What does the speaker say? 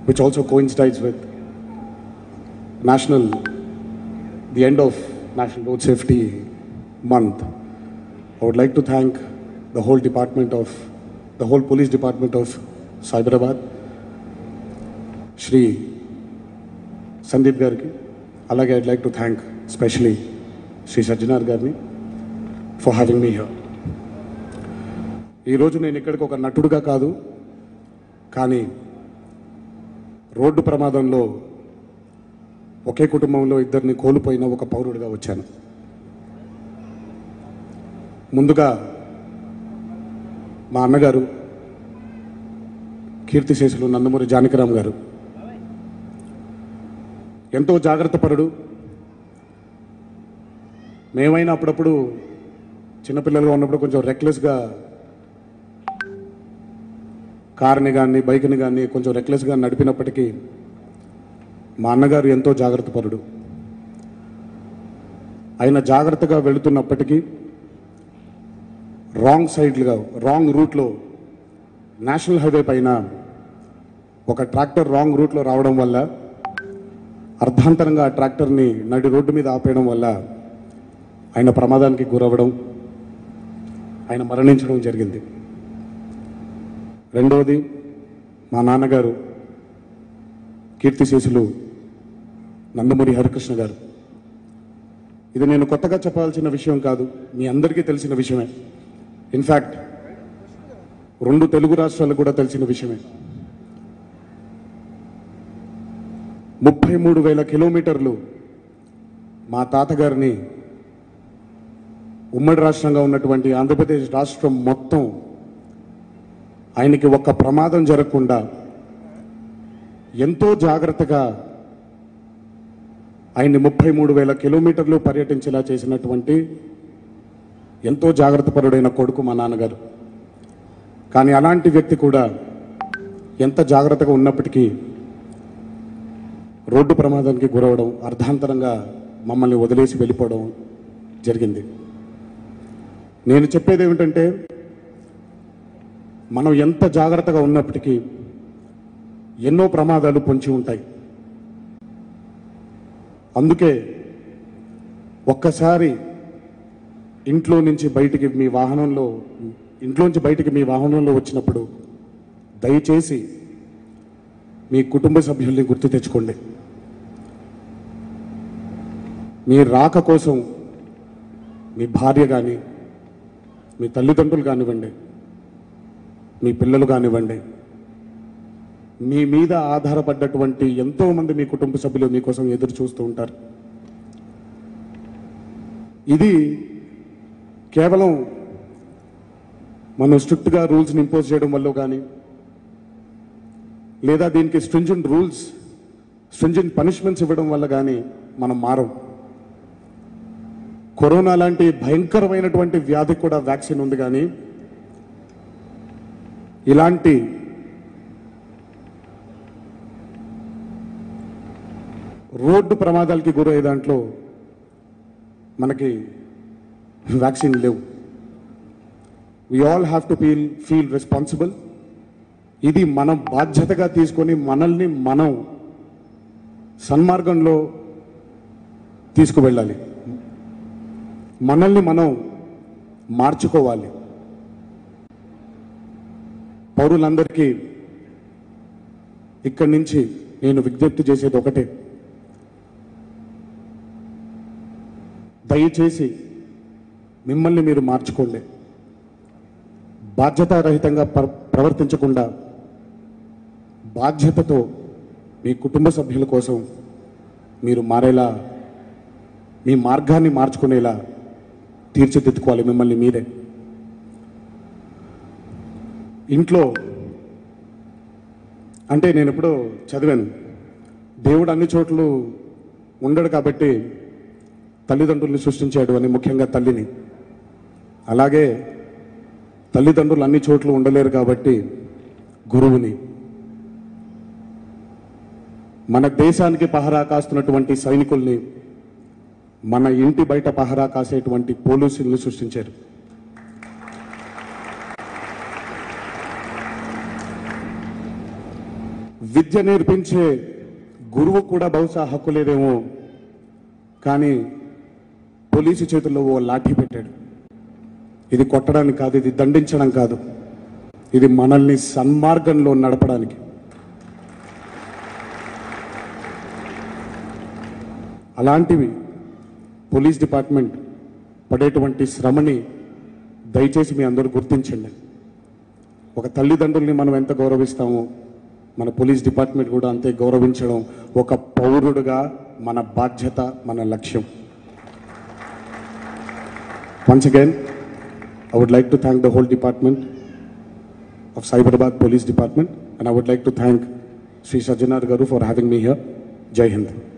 which also coincides with national, the end of National Road Safety Month. I would like to thank the whole department of, the whole police department of Cyberabad, Shri Sandeep గారికి అలాగే I'd like to thank specially Shri Sajjanar గారిని for having me here ఈరోజు నేను ఇక్కడికి ఒక నటుడుగా కాదు కానీ రోడ్డు ప్రమాదంలో ఒకే కుటుంబంలో ఇద్దరిని కోల్పోయిన ఒక పౌరుడిగా వచ్చాను ముందుగా మా అన్నగారు కీర్తిశేషులు నందమూరి జానకిరామ్ గారు ఎంతో జాగ్రత్త పరుడు మేమైనా అప్పుడప్పుడు చిన్నపిల్లలుగా ఉన్నప్పుడు కొంచెం రెక్లెస్గా కార్ని కానీ బైక్ని కానీ కొంచెం రెక్లెస్గా నడిపినప్పటికీ మా అన్నగారు ఎంతో జాగ్రత్త పరుడు ఆయన జాగ్రత్తగా వెళుతున్నప్పటికీ రాంగ్ సైడ్లుగా రాంగ్ రూట్లో నేషనల్ హైవే పైన ఒక ట్రాక్టర్ రాంగ్ రూట్లో రావడం వల్ల అర్ధాంతరంగా ఆ ట్రాక్టర్ని నడి రోడ్డు మీద ఆపేయడం వల్ల ఆయన ప్రమాదానికి గురవ్వడం ఆయన మరణించడం జరిగింది రెండవది మా నాన్నగారు కీర్తిశేషులు నందమూరి హరికృష్ణ గారు ఇది నేను కొత్తగా చెప్పాల్సిన విషయం కాదు మీ అందరికీ తెలిసిన విషయమే ఇన్ఫ్యాక్ట్ రెండు తెలుగు రాష్ట్రాలకు కూడా తెలిసిన విషయమే ముప్పై మూడు వేల కిలోమీటర్లు మా తాతగారిని ఉమ్మడి రాష్ట్రంగా ఉన్నటువంటి ఆంధ్రప్రదేశ్ రాష్ట్రం మొత్తం ఆయనకి ఒక్క ప్రమాదం జరగకుండా ఎంతో జాగ్రత్తగా ఆయన్ని ముప్పై మూడు వేల కిలోమీటర్లు పర్యటించేలా చేసినటువంటి ఎంతో జాగ్రత్తపరుడైన కొడుకు మా నాన్నగారు కానీ అలాంటి వ్యక్తి కూడా ఎంత జాగ్రత్తగా ఉన్నప్పటికీ రోడ్డు ప్రమాదానికి గురవడం అర్ధాంతరంగా మమ్మల్ని వదిలేసి వెళ్ళిపోవడం జరిగింది నేను చెప్పేది ఏమిటంటే మనం ఎంత జాగ్రత్తగా ఉన్నప్పటికీ ఎన్నో ప్రమాదాలు పొంచి ఉంటాయి అందుకే ఒక్కసారి ఇంట్లో నుంచి బయటికి మీ వాహనంలో ఇంట్లోంచి బయటికి మీ వాహనంలో వచ్చినప్పుడు దయచేసి మీ కుటుంబ సభ్యుల్ని గుర్తు తెచ్చుకోండి మీ రాక కోసం మీ భార్య కానీ మీ తల్లిదండ్రులు కానివ్వండి మీ పిల్లలు కానివ్వండి మీ మీద ఆధారపడ్డటువంటి ఎంతో మంది మీ కుటుంబ సభ్యులు మీకోసం ఎదురు చూస్తూ ఉంటారు ఇది కేవలం మనం స్ట్రిక్ట్గా రూల్స్ని ఇంపోజ్ చేయడం వల్ల కానీ లేదా దీనికి స్ట్రింజెంట్ రూల్స్ స్ట్రింజెంట్ పనిష్మెంట్స్ ఇవ్వడం వల్ల కానీ మనం మారం కరోనా లాంటి భయంకరమైనటువంటి వ్యాధి కూడా వ్యాక్సిన్ ఉంది కానీ ఇలాంటి రోడ్డు ప్రమాదాలకి గురయ్యే దాంట్లో మనకి వ్యాక్సిన్ లేవు we all have to feel feel responsible ఇది మనం బాధ్యతగా తీసుకొని మనల్ని మనం సన్మార్గంలో తీసుకువెళ్ళాలి మనల్ని మనం మార్చుకోవాలి పౌరులందరికీ ఇక్కడి నుంచి నేను విజ్ఞప్తి చేసేది ఒకటే దయచేసి మిమ్మల్ని మీరు మార్చుకోండి బాధ్యతారహితంగా ప్ర- ప్రవర్తించకుండా బాధ్యతతో మీ కుటుంబ సభ్యుల కోసం మీరు మారేలా మీ మార్గాన్ని మార్చుకునేలా తీర్చిదిద్దుకోవాలి మిమ్మల్ని మీరే ఇంట్లో అంటే నేను ఎప్పుడో చదివాను దేవుడు అన్ని చోట్ల ఉండడు కాబట్టి తల్లిదండ్రుల్ని సృష్టించాడు అని ముఖ్యంగా తల్లిని అలాగే తల్లిదండ్రులు అన్ని చోట్ల ఉండలేరు కాబట్టి గురువుని మన దేశానికి పహరా కాస్తున్నటువంటి సైనికుల్ని మన ఇంటి బయట పహరా కాసేటువంటి పోలీసుల్ని సృష్టించారు విద్య విద్య నేర్పించే గురువు కూడా బహుశా హక్కు లేదేమో కానీ పోలీసు చేతుల్లో ఓ లాఠీ పెట్టాడు ఇది కొట్టడానికి కాదు ఇది దండించడం కాదు ఇది మనల్ని సన్మార్గంలో నడపడానికి అలాంటివి పోలీస్ డిపార్ట్మెంట్ పడేటువంటి శ్రమని దయచేసి మీ అందరూ గుర్తించండి ఒక తల్లిదండ్రుల్ని మనం ఎంత గౌరవిస్తామో మన పోలీస్ డిపార్ట్మెంట్ కూడా అంతే గౌరవించడం ఒక పౌరుడుగా మన బాధ్యత మన లక్ష్యం once again I would like to thank the whole department of Cyberabad Police Department, and I would like to thank Sri Sajjanar Garu for having me here. Jai Hind.